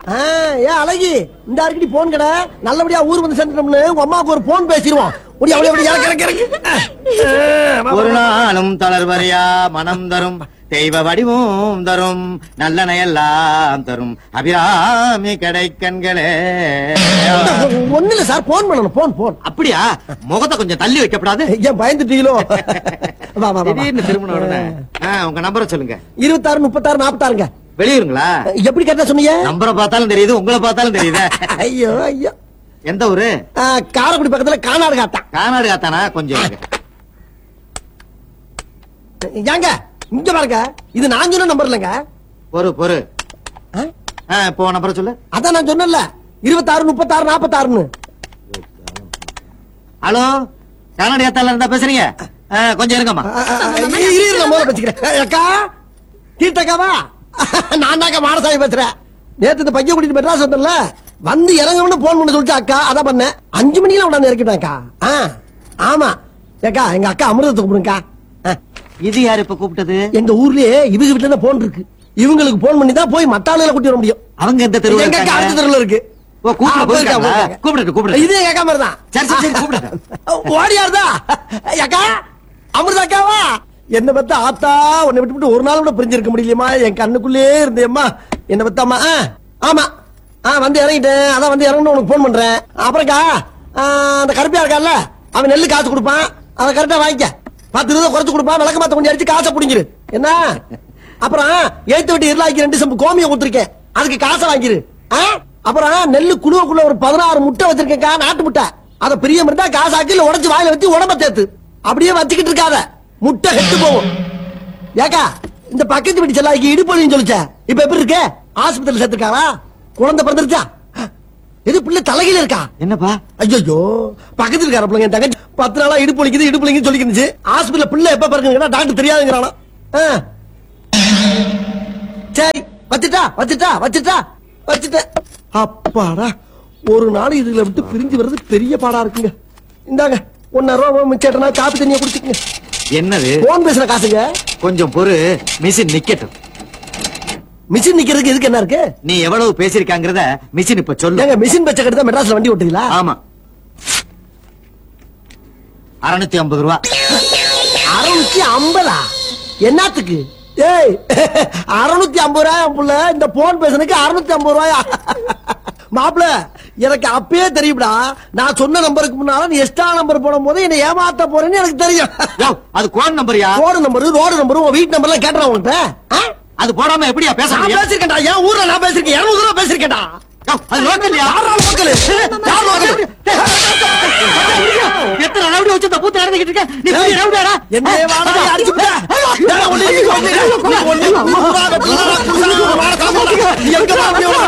ஆ, ஏன் அழகி இந்த அருக்கடி போன் கடை நல்லபடியா ஊர் வந்து சேர்ந்துட்டோம்னு உங்க அம்மாவுக்கு ஒரு போன் பேசிடுவோம் ஒடி அவளே அப்படி இறக்கு இறக்கு இறக்கு ஆ, வா, ஒரு வா, வா. நாளும் தளர்வரையா மனம் தரும் தெய்வ வடிவும் தரும் நல்லனையெல்லாம் தரும் அபிராமி கடைக்கண்களே ஒண்ணு இல்ல சார் போன் பண்ணணும் போன் போன் அப்படியா முகத்தை கொஞ்சம் தள்ளி வைக்கப்படாது ஏன் பயந்துட்டீங்களோ வா வா வா, வா திடீர்னு திரும்பின உடனே ஆ, உங்க நம்பரை சொல்லுங்க இருபத்தாறு முப்பத்தாறு நாற்பத்தாறுங்க வெளியூருங்களா எப்படி கேட்டா சொன்னீங்க நம்பரை பார்த்தாலும் தெரியுது உங்களை பார்த்தாலும் தெரியுது ஐயோ ஐயோ எந்த ஊரு ஆ, காரைக்குடி பக்கத்துல கானாடு காத்தான் கானாடு காத்தானா கொஞ்சம் இருங்க. ஏங்க இங்க பாருங்க இது நான் சொன்ன நம்பர் இல்லைங்க பொறு பொறு ஆ? ஆ, இப்போ நம்பரை சொல்லு அதான் நான் சொன்னேன்ல இருபத்தாறு முப்பத்தாறு நாற்பத்தாறுன்னு ஹலோ கானாடு காத்தால இருந்தா பேசுறீங்க ஆ, கொஞ்சம் இருங்கம்மா ஆ, ஆ, ஆ, இரு, இரு, நான் முதல்ல வச்சுக்கிறேன் அக்கா தீர்த்தக்காவா நான் தாங்க மாடசாமி பேசுறேன் நேத்து இந்த பையன் கூட்டிட்டு மெட்ராஸ் வந்தேன்ல வந்து இறங்கணும்னு போன் பண்ண சொல்லிச்சு அக்கா அதான் பண்ணேன் அஞ்சு மணிக்கெல்லாம் உடனே இறக்கிட்டேன்க்கா ஆ ஆமா ஏக்கா எங்க அக்கா அமிர்தத்தை கூப்பிடுங்கக்கா ஆ, இது யாரு இப்ப கூப்பிட்டது எங்க ஊர்லயே இவங்க வீட்டுல தான் போன் இருக்கு இவங்களுக்கு போன் பண்ணி தான் போய் மத்தாளுகளை கூட்டி வர முடியும் அவங்க எந்த தெருவுல எங்க அக்கா அடுத்த இருக்காங்க? தெருவுல இருக்கு ஓ, கூப்பிட ஆ, போயிருக்கா, போயிருக்காங்களா? போயிருக்கா. கூப்பிடுங்க, கூப்பிடுங்க. இது எங்க அக்கா மாதிரி தான் சரி, சரி, சரி, கூப்பிடுங்க. ஓடியாருதா அக்கா அமிர்தா அக்காவா என்ன பத்த ஆத்தா உன்னை விட்டு விட்டு ஒரு நாள் கூட பிரிஞ்சிருக்க முடியலையம்மா என் கண்ணுக்குள்ளே இருந்தேம்மா என்ன பத்தாமா ஆமா ஆ வந்து இறங்கிட்டேன் அதான் வந்து இறங்கணும் உனக்கு போன் பண்றேன் அப்புறம்க்கா ஆ, அந்த கருப்பியா இருக்கான்ல அவன் நெல்லு காசு கொடுப்பான் அதை கரெக்டா வாங்கிக்க பத்து ரூபா குறைச்சு கொடுப்பான் விளக்க மாத்த கொஞ்சம் அடிச்சு காசை புடிங்கிரு என்ன அப்புறம் எழுத்து விட்டு இருளாக்கி ரெண்டு சம்பு கோமியம் கொடுத்துருக்கேன் அதுக்கு காசை வாங்கிரு ஆ? அப்புறம் நெல்லு குழுவுக்குள்ள ஒரு பதினாறு முட்டை வச்சிருக்கேன்க்கா நாட்டு முட்டை அத பிரியம் இருந்தா காசாக்கி இல்ல உடைச்சு வாயில வச்சு உடம்ப தேத்து அப்படியே வச்சுக்கிட்டு இருக்காத முட்டை கெட்டு போகும் ஏக்கா இந்த பக்கத்து வீட்டு செல்லாக்கி இடுப்பொழின்னு சொல்லிச்ச இப்ப எப்படி இருக்கு ஆஸ்பத்திரி சேர்த்திருக்காளா குழந்தை பிறந்துருச்சா இது பிள்ளை தலையில இருக்கா என்னப்பா ஐயோ பக்கத்துல இருக்கார பிள்ளைங்க என் தங்கச்சி பத்து நாளா இடுப்பு வலிக்குது இடுப்பு வலிக்குதுன்னு சொல்லிக்கிருந்துச்சு ஹாஸ்பிடல்ல பிள்ளை எப்ப பிறகுங்கன்னா டாக்டர் தெரியாதுங்கிறானா ஆ. சரி வச்சுட்டா வச்சுட்டா வச்சுட்டா வச்சுட்டேன் அப்பாடா ஒரு நாள் இதுல விட்டு பிரிஞ்சு வர்றது பெரிய பாடா இருக்குங்க இந்தாங்க ஒன்னாயிரம் ரூபாய் மிச்சேட்டனா காப்பி தண்ணியை குடிச்சுக்கங்க என்னது போன் பேசுற காசுங்க கொஞ்சம் பொறு மிஷின் நிக்கட்டும் மிஷின் நிக்கிறதுக்கு இதுக்கு என்ன இருக்கு நீ எவ்வளவு பேசிருக்காங்கறத மிஷின் இப்ப சொல்லு ஏங்க மிஷின் பச்சை கட்டு தான் மெட்ராஸ்ல வண்டி ஓட்டுவீங்களா ஆமா அறுநூத்தி ஐம்பது ரூபா அறுநூத்தி ஐம்பதா என்னத்துக்கு ஏய் அறுநூத்தி ஐம்பது ரூபாய் புள்ள இந்த போன் பேசுனதுக்கு அறுநூத்தி ஐம்பது ரூபாயா மாப்பிள எனக்கு அப்பயே தெரியும்டா நான் சொன்ன நம்பருக்கு முன்னால நீ எக்ஸ்ட்ரா நம்பர் போடும் போது என்ன ஏமாத்த போறேன்னு எனக்கு தெரியும் யோவ், அது கோன் நம்பர்யா ரோடு நம்பர் ரோடு நம்பர் உன் வீட்டு நம்பர்லாம் கேட்டுறேன் உன்கிட்ட ஆ? அது போடாம எப்படியா பேச நான் முடியும் பேசிருக்கேன்டா என் ஊர்ல நான் பேசிருக்கேன் இருநூறு ரூபா பேசிருக்கேன்டா யோவ், அது லோக்கல்யா யாரா லோக்கலு? யார் லோக்கலு? எத்தனை ரவுடி வச்சு இந்த பூத்து நடந்துகிட்டு இருக்க நீ பெரிய ரவுடியாடா என்ன வாடா, நீ அடிச்சு விட்ட? ஏடா, ஒண்ணு நீ ஒண்ணு, நீ ஒண்ணு, ஊரா வெட்டுறா, குடுறா, வாடா, சாப்பிடுறா. நீ எங்க வா, நீ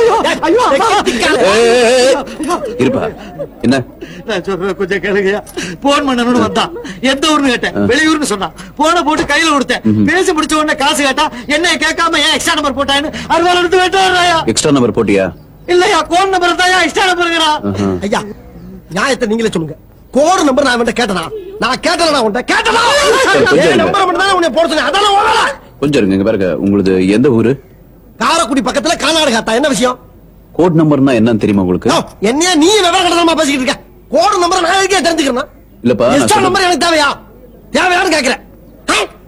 வா. இருப்பா என்ன நான் சொல்றேன் கொஞ்சம் கேளுங்கயா போன் பண்ணணும்னு வந்தான் எந்த ஊர்னு கேட்டேன் வெளியூர்னு சொன்னான் போன போட்டு கையில கொடுத்தேன் பேசி முடிச்ச உடனே காசு கேட்டா என்ன கேட்காம ஏன் எக்ஸ்ட்ரா நம்பர் போட்டான்னு அறுபது எடுத்து வேண்டாயா எக்ஸ்ட்ரா நம்பர் போட்டியா இல்லையா கோன் நம்பர் தான் எக்ஸ்ட்ரா நம்பருங்கிறா ஆஹா. ஐயா நியாயத்தை நீங்களே சொல்லுங்க கோடு நம்பர் நான் அவன்கிட்ட கேட்டனா நான் கேட்டனா உன்கிட்ட கேட்டனா கொஞ்சம் என் இருங்க. நம்பர் மட்டும் தான் உன்னை போட சொன்னேன் அதான உன் வேலை. கொஞ்சம் இருங்க இங்க பாருங்க உங்களுது எந்த ஊரு காரைக்குடி பக்கத்துல கர்நாடகா என்ன விஷயம் கோட் நம்பர்னா என்னன்னு தெரியுமா உங்களுக்கு யோ, என்னையா நீ விவரம் கடத்தமா பேசிக்கிட்டு இருக்க கோடு நம்பர் நான் எதுக்கே தெரிஞ்சுக்கிறேன் இல்லப்பா, நான் எக்ஸ்ட்ரா சொல்றது- நம்பர் எனக்கு தேவையா தேவையான்னு கேக்குறேன் ஆ?